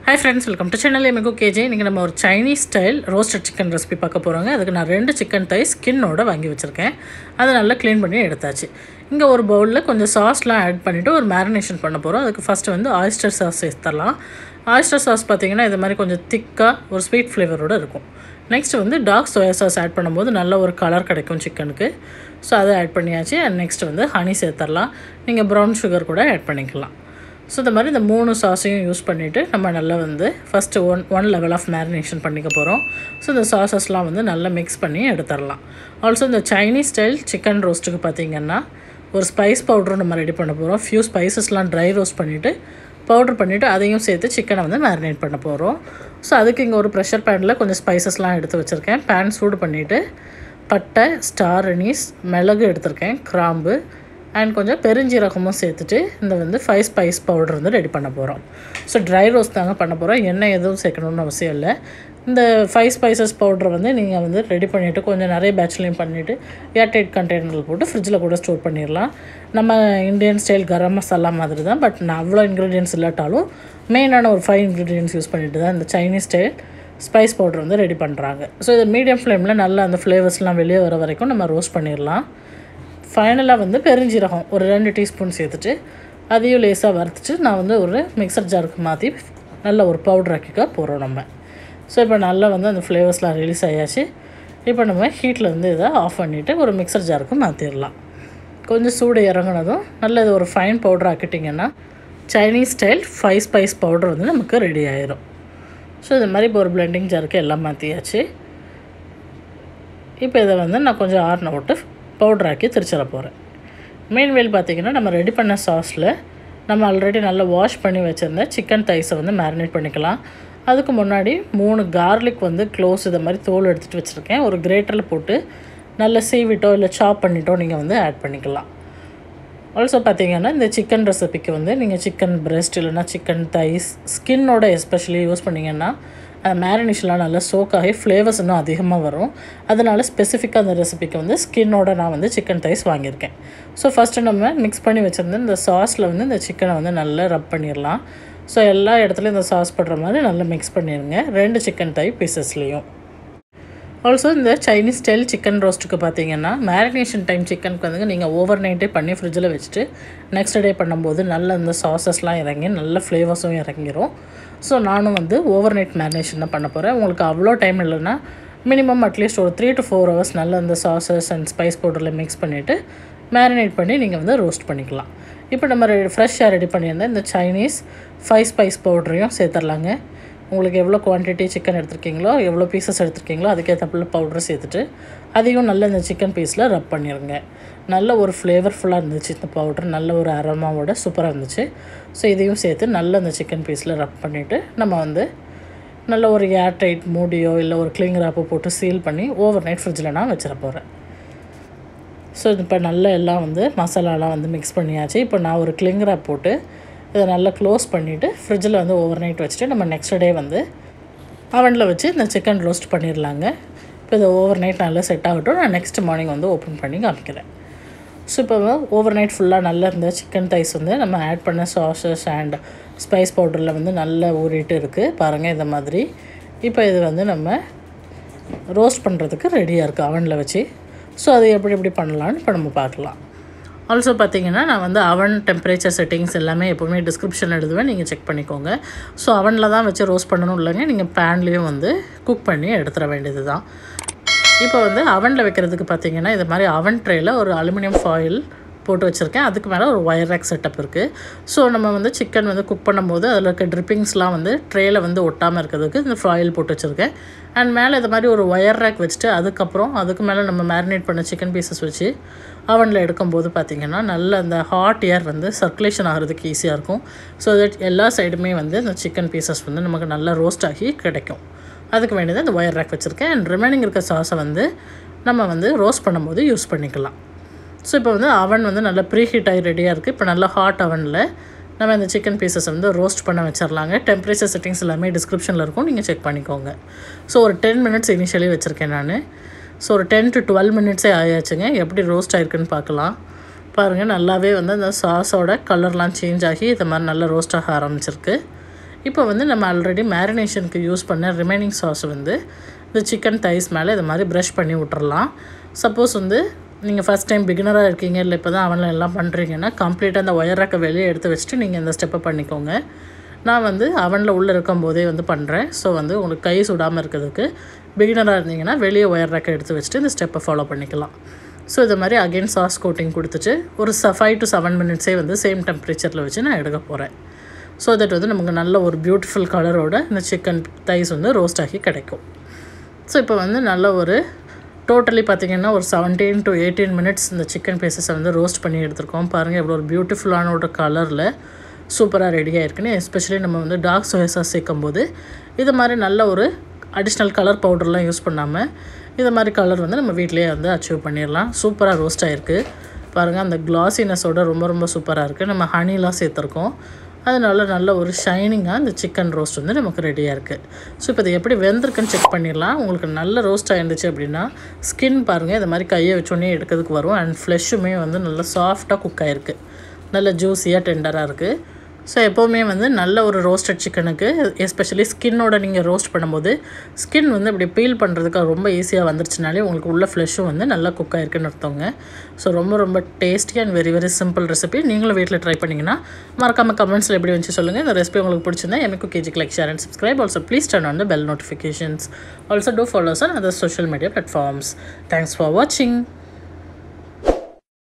hi friends welcome to channel எமிகோ KJ இன்றைக்கி நம்ம ஒரு Chinese style roasted chicken recipe பார்க்க போகிறோங்க அதுக்கு நான் ரெண்டு சிக்கன் தை ஸ்கின்னோட வாங்கி வச்சுருக்கேன் அதை நல்லா க்ளீன் பண்ணி எடுத்தாச்சு இங்கே ஒரு பவுலில் கொஞ்சம் சாஸ்லாம் ஆட் பண்ணிவிட்டு ஒரு மேரினேஷன் பண்ண போகிறோம் அதுக்கு ஃபஸ்ட்டு வந்து ஆயிஸ்டர் சாஸ் சேர்த்துடலாம் ஆயிஸ்டர் சாஸ் பார்த்திங்கன்னா இது மாதிரி கொஞ்சம் திக்காக ஒரு ஸ்வீட் ஃப்ளேவரோடு இருக்கும் நெக்ஸ்ட் வந்து டார்க் சோயா சாஸ் ஆட் பண்ணும்போது நல்ல ஒரு கலர் கிடைக்கும் சிக்கனுக்கு ஸோ அதை ஆட் பண்ணியாச்சு அண்ட் நெக்ஸ்ட் வந்து ஹனி சேர்த்துடலாம் நீங்கள் ப்ரௌன் சுகர் கூட ஆட் பண்ணிக்கலாம் ஸோ இந்த மாதிரி இந்த மூணு சாஸையும் யூஸ் பண்ணிவிட்டு நம்ம நல்லா வந்து first one one level of marination பண்ணிக்க போகிறோம் ஸோ இந்த சாஸஸ்லாம் வந்து நல்லா மிக்ஸ் பண்ணி எடுத்துடலாம் ஆல்சோ இந்த சைனீஸ் ஸ்டைல் சிக்கன் ரோஸ்ட்டுக்கு பார்த்திங்கன்னா ஒரு ஸ்பைஸ் பவுடரும் நம்ம ரெடி பண்ண போகிறோம் ஃபியூ ஸ்பைசஸ்லாம் ட்ரை ரோஸ்ட் பண்ணிவிட்டு பவுட்ரு பண்ணிவிட்டு அதையும் சேர்த்து சிக்கனை வந்து மேரினேட் பண்ண போகிறோம் ஸோ அதுக்கு இங்கே ஒரு ப்ரெஷர் பேனில் கொஞ்சம் ஸ்பைசஸ்லாம் எடுத்து வச்சுருக்கேன் பேன் சூடு பண்ணிவிட்டு பட்டை ஸ்டார் அனீஸ் மிளகு எடுத்திருக்கேன் கிராம்பு அண்ட் கொஞ்சம் பெருஞ்சீரகமும் சேர்த்துட்டு இந்த வந்து ஃபைவ் ஸ்பைஸ் பவுடர் வந்து ரெடி பண்ண போகிறோம் ஸோ ட்ரை ரோஸ்ட் தாங்க பண்ண போகிறோம் எண்ணெய் எதுவும் சேர்க்கணுன்னு அவசியம் இல்லை இந்த ஃபைவ் ஸ்பைசஸ் பவுடரை வந்து நீங்கள் வந்து ரெடி பண்ணிவிட்டு கொஞ்சம் நிறைய பேட்ச்லேயும் பண்ணிவிட்டு ஏர்டைட் கண்டெய்னரில் போட்டு ஃப்ரிட்ஜில் கூட ஸ்டோர் பண்ணிடலாம் நம்ம இந்தியன் ஸ்டைல் கரம் மசாலா மாதிரி தான் பட் நான் அவ்வளோ இன்க்ரீடியன்ஸ் இல்லாட்டாலும் மெயினான ஒரு ஃபைவ் இன்க்ரீடியன்ஸ் யூஸ் பண்ணிட்டு தான் இந்த சைனீஸ் ஸ்டைல் ஸ்பைஸ் பவுடர் வந்து ரெடி பண்ணுறாங்க ஸோ இது மீடியம் ஃப்ளேமில் நல்லா அந்த ஃப்ளேவர்ஸ்லாம் வெளியே வர வரைக்கும் நம்ம ரோஸ்ட் பண்ணிடலாம் ஃபைனலாக வந்து பெருஞ்சீரகம் ஒரு ரெண்டு டீஸ்பூன் சேர்த்துட்டு அதையும் லேசாக வறுத்துட்டு நான் வந்து ஒரு மிக்சர் ஜாருக்கு மாற்றி நல்ல ஒரு பவுடர் ஆக்கிக்க போகிறோம் நம்ம ஸோ இப்போ நல்லா வந்து அந்த ஃப்ளேவர்ஸ்லாம் ரிலீஸ் ஆயாச்சு இப்போ நம்ம ஹீட்டில் வந்து இதை ஆஃப் பண்ணிவிட்டு ஒரு மிக்சர் ஜாருக்கு மாற்றிடலாம் கொஞ்சம் சூடு இறங்கினதும் நல்ல இது ஒரு ஃபைன் பவுடர் ஆக்கிட்டிங்கன்னா Chinese style five spice powder வந்து நமக்கு ரெடி ஆயிரும் ஸோ இது மாதிரி இப்போ ஒரு பிளெண்டிங் ஜாருக்கு எல்லாம் மாற்றியாச்சு இப்போ இதை வந்து நான் கொஞ்சம் ஆறின விட்டு பவுட்ராக்கி திரிச்சிட போகிறேன் மீன்வேல் பார்த்திங்கன்னா நம்ம ரெடி பண்ண சாஸில் நம்ம ஆல்ரெடி நல்லா வாஷ் பண்ணி வச்சுருந்த சிக்கன் தைஸை வந்து மேரினேட் பண்ணிக்கலாம் அதுக்கு முன்னாடி மூணு கார்லிக் வந்து க்ளோஸ் இதை மாதிரி தோல் எடுத்துகிட்டு வச்சுருக்கேன் ஒரு கிரேட்டரில் போட்டு நல்லா சீவிட்டோ இல்லை சாப் பண்ணிட்டோ நீங்கள் வந்து ஆட் பண்ணிக்கலாம் ஆல்சோ பார்த்தீங்கன்னா இந்த சிக்கன் ரெசிபிக்கு வந்து நீங்கள் சிக்கன் பிரெஸ்ட் இல்லைனா சிக்கன் தைஸ் ஸ்கின்னோட எஸ்பெஷலி யூஸ் பண்ணிங்கன்னா மேரினேஷன்லாம் நல்லா சோக் ஆகி ஃப்ளேவர்ஸ் இன்னும் அதிகமாக வரும் அதனால் ஸ்பெசிஃபிக்காக அந்த ரெசிபிக்கு வந்து ஸ்கின்னோட நான் வந்து சிக்கன் தைஸ் வாங்கியிருக்கேன் ஸோ ஃபஸ்ட்டு நம்ம மிக்ஸ் பண்ணி வச்சுருந்து இந்த சாஸில் வந்து இந்த சிக்கனை வந்து நல்லா ரப் பண்ணிடலாம் ஸோ எல்லா இடத்துலையும் இந்த சாஸ் படுற மாதிரி நல்லா மிக்ஸ் பண்ணிடுங்க ரெண்டு சிக்கன் தை பீசஸ்லேயும் ஆல்சோ இந்த சைனீஸ் ஸ்டைல் சிக்கன் ரோஸ்ட்டுக்கு பார்த்தீங்கன்னா மேரினேஷன் டைம் சிக்கனுக்கு வந்து நீங்கள் ஓவர் நைட்டே பண்ணி ஃப்ரிட்ஜில் வச்சுட்டு நெக்ஸ்ட் டே பண்ணும்போது நல்ல இந்த சாஸஸ்லாம் இறங்கி நல்ல ஃப்ளேவர்ஸும் இறங்கிரும் ஸோ நானும் வந்து ஓவர் நைட் மேரினேஷன் தான் பண்ண போகிறேன் உங்களுக்கு அவ்வளோ டைம் இல்லைன்னா மினிமம் அட்லீஸ்ட் ஒரு த்ரீ டு ஃபோர் ஹவர்ஸ் நல்ல இந்த சாஸஸ் அண்ட் ஸ்பைஸ் பவுடரில் மிக்ஸ் பண்ணிவிட்டு மேரினேட் பண்ணி நீங்கள் வந்து ரோஸ்ட் பண்ணிக்கலாம் இப்போ நம்ம ரெடி ஃப்ரெஷ்ஷாக ரெடி பண்ணியிருந்தேன் இந்த சைனீஸ் ஃபைவ் ஸ்பைஸ் பவுடரையும் சேர்த்துடலாங்க உங்களுக்கு எவ்வளோ குவான்டிட்டி சிக்கன் எடுத்துருக்கீங்களோ எவ்வளோ பீசஸ் எடுத்துருக்கீங்களோ அதுக்கேற்றப்பில் பவுடர் சேர்த்துட்டு அதையும் நல்ல இந்த சிக்கன் பீஸில் ரப் பண்ணிடுங்க நல்ல ஒரு ஃப்ளேவர்ஃபுல்லாக இருந்துச்சு இந்த பவுடர் நல்ல ஒரு அரோமாவோட சூப்பராக இருந்துச்சு ஸோ இதையும் சேர்த்து நல்ல இந்த சிக்கன் பீஸில் ரப் பண்ணிவிட்டு நம்ம வந்து நல்ல ஒரு ஏர் டைட் மூடியோ இல்லை ஒரு கிளிங் ராப்போ போட்டு சீல் பண்ணி ஓவர் நைட் ஃப்ரிட்ஜில் நான் வச்சிட போகிறேன் ஸோ இப்போ நல்லா எல்லாம் வந்து மசாலாலாம் வந்து மிக்ஸ் பண்ணியாச்சு இப்போ நான் ஒரு கிளிங் ராப் போட்டு இதை நல்லா க்ளோஸ் பண்ணிவிட்டு ஃப்ரிட்ஜில் வந்து ஓவர் நைட் வச்சுட்டு நம்ம நெக்ஸ்ட் டே வந்து அவனில் வச்சு இந்த சிக்கன் ரோஸ்ட் பண்ணிடலாங்க இப்போ இதை ஓவர் நைட் நல்லா செட் ஆகட்டும் நான் நெக்ஸ்ட் மார்னிங் வந்து ஓப்பன் பண்ணி காமிக்கிறேன் ஸோ இப்போ ஓவர் நைட் ஃபுல்லாக நல்லா இருந்த சிக்கன் தைஸ் வந்து நம்ம ஆட் பண்ண சாஸஸ் அண்ட் ஸ்பைஸ் பவுடரில் வந்து நல்லா ஊறிட்டு இருக்குது பாருங்கள் இந்த மாதிரி இப்போ இது வந்து நம்ம ரோஸ்ட் பண்ணுறதுக்கு ரெடியாக இருக்குது அவனில் வச்சு ஸோ அது எப்படி எப்படி பண்ணலான்னு இப்போ நம்ம பார்க்கலாம் ஆல்சோ பார்த்தீங்கன்னா நான் வந்து அவன் டெம்பரேச்சர் செட்டிங்ஸ் எல்லாமே எப்போவுமே டிஸ்கிரிப்ஷன் எழுதுவேன் நீங்கள் செக் பண்ணிக்கோங்க ஸோ அவனில் தான் வச்சு ரோஸ்ட் பண்ணணும் இல்லைங்க நீங்கள் பேன்லேயும் வந்து குக் பண்ணி எடுத்துட வேண்டியது தான் இப்போ வந்து அவனில் வைக்கிறதுக்கு பார்த்தீங்கன்னா இது மாதிரி அவன் ட்ரேயில் ஒரு அலுமினியம் ஃபாயில் போட்டு வச்சுருக்கேன் அதுக்கு மேலே ஒரு ஒயர் ரேக் செட்டப் இருக்குது ஸோ நம்ம வந்து சிக்கன் வந்து குக் பண்ணும்போது அதில் இருக்க ட்ரிப்பிங்ஸ்லாம் வந்து ட்ரேயில் வந்து ஒட்டாமல் இருக்கிறதுக்கு இந்த ஃபாயில் போட்டு வச்சுருக்கேன் அண்ட் மேலே இது மாதிரி ஒரு ஒயர் ரேக் வச்சுட்டு அதுக்கப்புறம் அதுக்கு மேலே நம்ம மேரினேட் பண்ண சிக்கன் பீசஸ் வச்சு அவனில் எடுக்கும்போது பார்த்திங்கன்னா நல்ல அந்த ஹாட் ஏர் வந்து சர்க்குலேஷன் ஆகிறதுக்கு ஈஸியாக இருக்கும் ஸோ தட் எல்லா சைடுமே வந்து இந்த சிக்கன் பீசஸ் வந்து நமக்கு நல்லா ரோஸ்ட் ஆகி கிடைக்கும் அதுக்கு வேண்டியது அந்த ஒயர் ரேக் வச்சுருக்கேன் அண்ட் ரிமைனிங் இருக்க சாஸை வந்து நம்ம வந்து ரோஸ்ட் பண்ணும்போது யூஸ் பண்ணிக்கலாம் ஸோ இப்போ வந்து அவன் வந்து நல்லா ப்ரீ ஹீட் ஆகி ரெடியாக இருக்குது இப்போ நல்லா ஹாட் அவனில் நம்ம இந்த சிக்கன் பீசஸ் வந்து ரோஸ்ட் பண்ண வச்சிடலாங்க டெம்பரேச்சர் செட்டிங்ஸ் எல்லாமே டிஸ்கிரிப்ஷனில் இருக்கும் நீங்கள் செக் பண்ணிக்கோங்க ஸோ ஒரு டென் மினிட்ஸ் இனிஷியலி வச்சுருக்கேன் நான் ஸோ ஒரு டென் டு டுவெல் மினிட்ஸே ஆயாச்சுங்க எப்படி ரோஸ்ட் ஆகிருக்குன்னு பார்க்கலாம் பாருங்கள் நல்லாவே வந்து அந்த சாஸோட கலர்லாம் சேஞ்ச் ஆகி இது மாதிரி நல்லா ரோஸ்ட் ஆக ஆரம்பிச்சிருக்கு இப்போ வந்து நம்ம ஆல்ரெடி மேரினேஷனுக்கு யூஸ் பண்ண ரிமைனிங் சாஸ் வந்து இந்த சிக்கன் தைஸ் மேலே இது மாதிரி ப்ரஷ் பண்ணி விட்டுறலாம் சப்போஸ் வந்து நீங்கள் ஃபஸ்ட் டைம் பிகினராக இருக்கீங்க இல்லை இப்போ தான் அவனில் எல்லாம் பண்ணுறீங்கன்னா கம்ப்ளீட்டாக அந்த ஒயர் ரக்கை வெளியே எடுத்து வச்சுட்டு நீங்கள் இந்த ஸ்டெப்பை பண்ணிக்கோங்க நான் வந்து அவனில் உள்ளே இருக்கும் போதே வந்து பண்ணுறேன் ஸோ வந்து உங்களுக்கு கை சுடாமல் இருக்கிறதுக்கு பிகினராக இருந்தீங்கன்னா வெளியே ஒயர் ரக்கை எடுத்து வச்சுட்டு இந்த ஸ்டெப்பை ஃபாலோ பண்ணிக்கலாம் ஸோ இது மாதிரி அகெயின் சாஸ் கோட்டிங் கொடுத்துட்டு ஒரு ச ஃபைவ் டு செவன் மினிட்ஸே வந்து சேம் டெம்பரேச்சரில் வச்சு நான் எடுக்க போகிறேன் ஸோ தட் வந்து நமக்கு நல்ல ஒரு பியூட்டிஃபுல் கலரோட இந்த சிக்கன் தைஸ் வந்து ரோஸ்ட் ஆகி கிடைக்கும் ஸோ இப்போ வந்து நல்ல ஒரு டோட்டலி பார்த்திங்கன்னா ஒரு செவன்டீன் டு எயிட்டீன் மினிட்ஸ் இந்த சிக்கன் பீசஸை வந்து ரோஸ்ட் பண்ணி எடுத்திருக்கோம் பாருங்கள் எவ்வளோ ஒரு பியூட்டிஃபுல்லான ஒரு கலரில் சூப்பராக ரெடியாக இருக்குன்னு எஸ்பெஷலி நம்ம வந்து டார்க் சோயா சாஸ் சேர்க்கும் போது இது மாதிரி நல்ல ஒரு அடிஷ்னல் கலர் பவுடர்லாம் யூஸ் பண்ணாமல் இது மாதிரி கலர் வந்து நம்ம வீட்டிலேயே வந்து அச்சீவ் பண்ணிடலாம் சூப்பராக ரோஸ்ட் ஆகிருக்கு பாருங்கள் அந்த கிளாசினஸோட ரொம்ப ரொம்ப சூப்பராக இருக்குது நம்ம ஹனிலாம் சேர்த்துருக்கோம் அதனால நல்ல ஒரு ஷைனிங்காக இந்த சிக்கன் ரோஸ்ட் வந்து நமக்கு ரெடியாக இருக்குது ஸோ இப்போ இது எப்படி வெந்திருக்குன்னு செக் பண்ணிடலாம் உங்களுக்கு நல்ல ரோஸ்ட் ஆயிருந்துச்சு அப்படின்னா ஸ்கின் பாருங்கள் இது மாதிரி கையை வச்சோடனே எடுக்கிறதுக்கு வரும் அண்ட் ஃப்ளெஷ்ஷுமே வந்து நல்லா சாஃப்டாக குக் ஆகிருக்கு நல்ல ஜூஸியாக டெண்டராக இருக்குது ஸோ எப்போவுமே வந்து நல்ல ஒரு ரோஸ்டட் சிக்கனுக்கு எஸ்பெஷலி ஸ்கின்னோட நீங்கள் ரோஸ்ட் பண்ணும்போது ஸ்கின் வந்து இப்படி பீல் பண்ணுறதுக்கு ரொம்ப ஈஸியாக வந்துருச்சுனாலே உங்களுக்கு உள்ள ஃப்ளெஷ்ஷும் வந்து நல்லா குக் ஆயிருக்குன்னு அர்த்தங்க ஸோ ரொம்ப ரொம்ப tasty and very very simple recipe நீங்களும் வீட்டில் ட்ரை பண்ணிங்கன்னா மறக்காமல் கமெண்ட்ஸில் எப்படி வந்துச்சு சொல்லுங்கள் இந்த ரெசிபி உங்களுக்கு பிடிச்சிருந்தா எனக்கு கேஜிக்கு like share and subscribe also please turn on the bell notifications also do follows on other social media platforms thanks for வாட்சிங்